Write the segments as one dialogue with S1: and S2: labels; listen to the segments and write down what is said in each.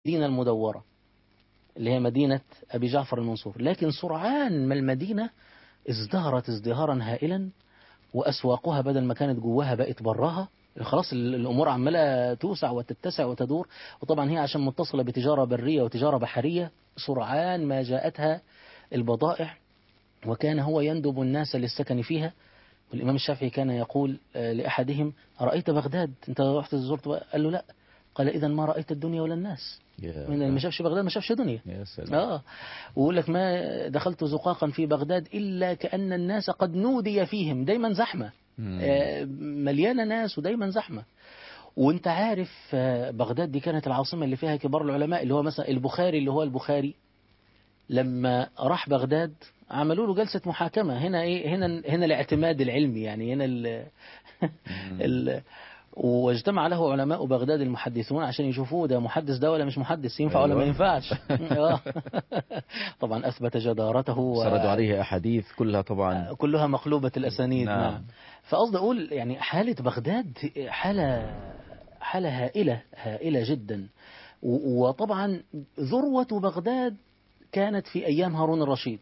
S1: المدينة المدورة اللي هي مدينة أبي جعفر المنصور لكن سرعان ما المدينة ازدهرت ازدهارا هائلا وأسواقها بدل ما كانت جواها بقت براها خلاص ال- الأمور عمالة توسع وتتسع وتدور وطبعا هي عشان متصلة بتجارة برية وتجارة بحرية سرعان ما جاءتها البضائع وكان هو يندب الناس للسكن فيها والإمام الشافعي كان يقول آه، لأحدهم أرأيت بغداد أنت رحت زرت بقى؟ قال له لا قال إذا ما رأيت الدنيا ولا الناس
S2: يا
S1: من اللي ما شافش بغداد ما شافش دنيا
S2: يا سلام
S1: اه ويقول لك ما دخلت زقاقا في بغداد الا كان الناس قد نودي فيهم دايما زحمه
S2: مم.
S1: آه، مليانه ناس ودايما زحمه وانت عارف آه، بغداد دي كانت العاصمه اللي فيها كبار العلماء اللي هو مثلا البخاري اللي هو البخاري لما راح بغداد عملوا له جلسه محاكمه هنا ايه هنا هنا الاعتماد العلمي يعني هنا ال ال واجتمع له علماء بغداد المحدثون عشان يشوفوه ده محدث ده ولا مش محدث ينفع ولا ما
S2: أيوة.
S1: ينفعش آه. طبعا أثبت جدارته و-
S2: سردوا عليه أحاديث كلها طبعا
S1: كلها مقلوبة الأسانيد
S2: نعم.
S1: نعم, فقصدي أقول يعني حالة بغداد حالة حالة هائلة هائلة جدا و- وطبعا ذروة بغداد كانت في أيام هارون الرشيد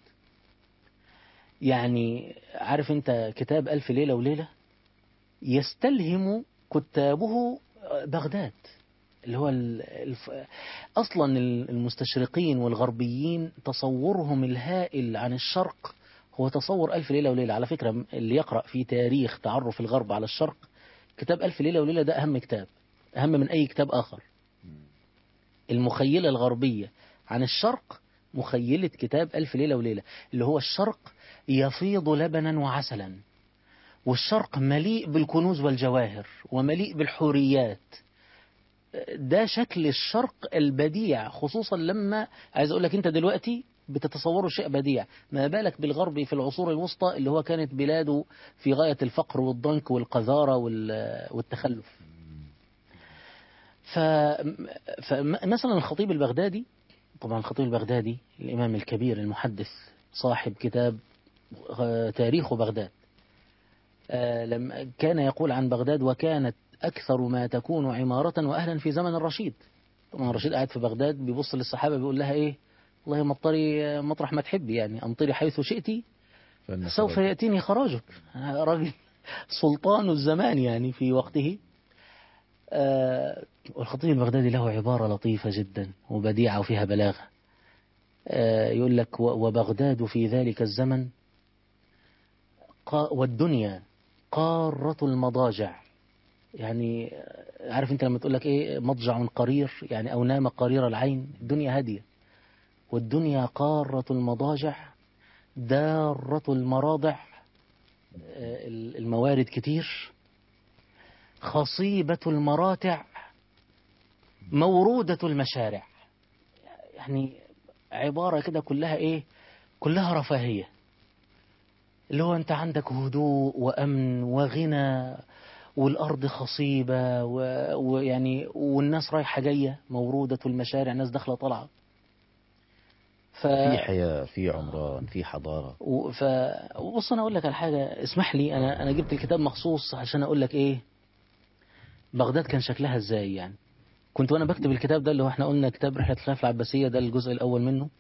S1: يعني عارف أنت كتاب ألف ليلة وليلة يستلهم كتابه بغداد اللي هو ال- الف... أصلا المستشرقين والغربيين تصورهم الهائل عن الشرق هو تصور ألف ليلة وليلة على فكرة اللي يقرأ في تاريخ تعرف الغرب على الشرق كتاب ألف ليلة وليلة ده أهم كتاب أهم من أي كتاب آخر المخيلة الغربية عن الشرق مخيلة كتاب ألف ليلة وليلة اللي هو الشرق يفيض لبنا وعسلا والشرق مليء بالكنوز والجواهر ومليء بالحوريات ده شكل الشرق البديع خصوصا لما عايز اقول لك انت دلوقتي بتتصوره شيء بديع ما بالك بالغرب في العصور الوسطى اللي هو كانت بلاده في غاية الفقر والضنك والقذارة وال- والتخلف ف... فمثلا الخطيب البغدادي طبعا الخطيب البغدادي الإمام الكبير المحدث صاحب كتاب آه، تاريخ بغداد آه، لما كان يقول عن بغداد وكانت أكثر ما تكون عمارة وأهلا في زمن الرشيد طبعا الرشيد قاعد في بغداد بيبص للصحابة بيقول لها إيه والله مطري آه، مطرح ما تحبي يعني أمطري حيث شئتي
S2: فإن
S1: سوف
S2: خرج.
S1: يأتيني خراجك أنا راجل سلطان الزمان يعني في وقته آه، والخطيب البغدادي له عبارة لطيفة جدا وبديعة وفيها بلاغة آه، يقول لك و- وبغداد في ذلك الزمن قا- والدنيا قارة المضاجع يعني آه، عارف انت لما تقول لك ايه مضجع قرير يعني او نام قرير العين الدنيا هادية والدنيا قارة المضاجع دارة المراضع آه، الموارد كتير خصيبة المراتع مورودة المشارع يعني عبارة كده كلها ايه كلها رفاهية اللي هو انت عندك هدوء وامن وغنى والارض خصيبة و- ويعني والناس رايحة جاية مورودة المشارع ناس داخلة طالعة ف...
S2: في حياة في عمران في حضارة
S1: و- ف بص انا اقول لك على حاجه اسمح لي انا انا جبت الكتاب مخصوص عشان اقول لك ايه بغداد كان شكلها ازاي يعني كنت وانا بكتب الكتاب ده اللي هو احنا قلنا كتاب رحله الخلافه العباسيه ده الجزء الاول منه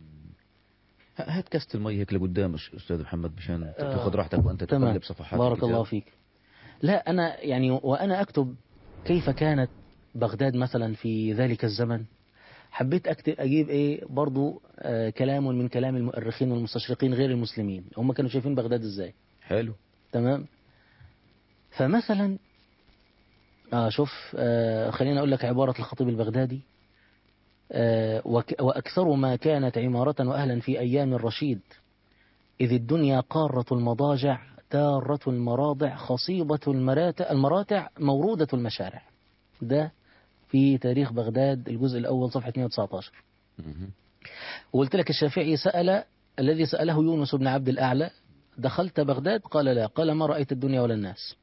S2: ه- هات كاسة المي هيك لقدام أش- أستاذ محمد مشان
S1: آه.
S2: تاخذ راحتك وأنت
S1: تمام
S2: تقلب صفحات
S1: بارك
S2: الكتاب.
S1: الله فيك لا انا يعني وانا اكتب كيف كانت بغداد مثلا في ذلك الزمن حبيت اكتب اجيب ايه برضو آه كلام من كلام المؤرخين والمستشرقين غير المسلمين هم كانوا شايفين بغداد ازاي
S2: حلو
S1: تمام فمثلا آه شوف آه خلينا أقول لك عبارة الخطيب البغدادي آه وك وأكثر ما كانت عمارة وأهلا في أيام الرشيد إذ الدنيا قارة المضاجع تارة المراضع خصيبة المراتع, المراتع مورودة المشارع ده في تاريخ بغداد الجزء الأول صفحة 119
S2: مهم.
S1: وقلت لك الشافعي سأل الذي سأله يونس بن عبد الأعلى دخلت بغداد قال لا قال ما رأيت الدنيا ولا الناس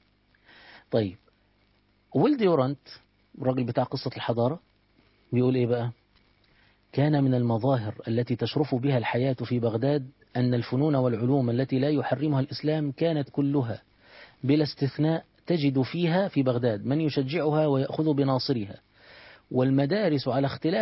S1: طيب ويل ديورانت الراجل بتاع قصة الحضارة بيقول إيه بقى كان من المظاهر التي تشرف بها الحياة في بغداد أن الفنون والعلوم التي لا يحرمها الإسلام كانت كلها بلا استثناء تجد فيها في بغداد من يشجعها ويأخذ بناصرها والمدارس على اختلاف